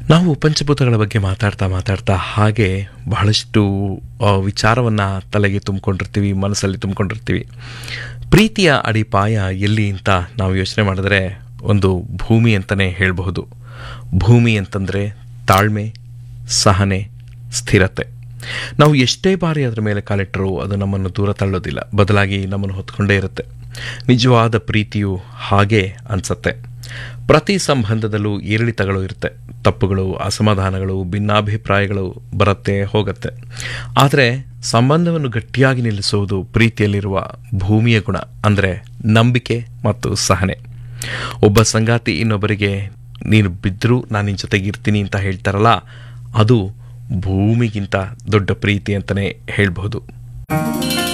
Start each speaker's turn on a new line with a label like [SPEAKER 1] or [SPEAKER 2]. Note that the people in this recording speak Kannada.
[SPEAKER 1] ನಾವು ಪಂಚಭೂತಗಳ ಬಗ್ಗೆ ಮಾತಾಡ್ತಾ ಮಾತಾಡ್ತಾ ಹಾಗೆ ಬಹಳಷ್ಟು ವಿಚಾರವನ್ನು ತಲೆಗೆ ತುಂಬಿಕೊಂಡಿರ್ತೀವಿ ಮನಸ್ಸಲ್ಲಿ ತುಂಬಿಕೊಂಡಿರ್ತೀವಿ ಪ್ರೀತಿಯ ಅಡಿಪಾಯ ಎಲ್ಲಿ ಅಂತ ನಾವು ಯೋಚನೆ ಮಾಡಿದ್ರೆ ಒಂದು ಭೂಮಿ ಅಂತಲೇ ಹೇಳಬಹುದು ಭೂಮಿ ಅಂತಂದರೆ ತಾಳ್ಮೆ ಸಹನೆ ಸ್ಥಿರತೆ ನಾವು ಎಷ್ಟೇ ಬಾರಿ ಅದರ ಮೇಲೆ ಕಾಲಿಟ್ಟರೂ ಅದು ನಮ್ಮನ್ನು ದೂರ ತಳ್ಳೋದಿಲ್ಲ ಬದಲಾಗಿ ನಮ್ಮನ್ನು ಹೊತ್ಕೊಂಡೇ ಇರುತ್ತೆ ನಿಜವಾದ ಪ್ರೀತಿಯು ಹಾಗೆ ಅನಿಸತ್ತೆ ಪ್ರತಿ ಸಂಬಂಧದಲ್ಲೂ ಏರಿಳಿತಗಳು ಇರುತ್ತೆ ತಪ್ಪುಗಳು ಅಸಮಾಧಾನಗಳು ಭಿನ್ನಾಭಿಪ್ರಾಯಗಳು ಬರುತ್ತೆ ಹೋಗುತ್ತೆ ಆದರೆ ಸಂಬಂಧವನ್ನು ಗಟ್ಟಿಯಾಗಿ ನಿಲ್ಲಿಸುವುದು ಪ್ರೀತಿಯಲ್ಲಿರುವ ಭೂಮಿಯ ಗುಣ ಅಂದರೆ ನಂಬಿಕೆ ಮತ್ತು ಸಹನೆ ಒಬ್ಬ ಸಂಗಾತಿ ಇನ್ನೊಬ್ಬರಿಗೆ ನೀನು ಬಿದ್ದರೂ ನಾನು ನಿನ್ನ ಜೊತೆಗೆ ಇರ್ತೀನಿ ಅಂತ ಹೇಳ್ತಾರಲ್ಲ ಅದು ಭೂಮಿಗಿಂತ ದೊಡ್ಡ ಪ್ರೀತಿ ಅಂತಲೇ ಹೇಳ್ಬಹುದು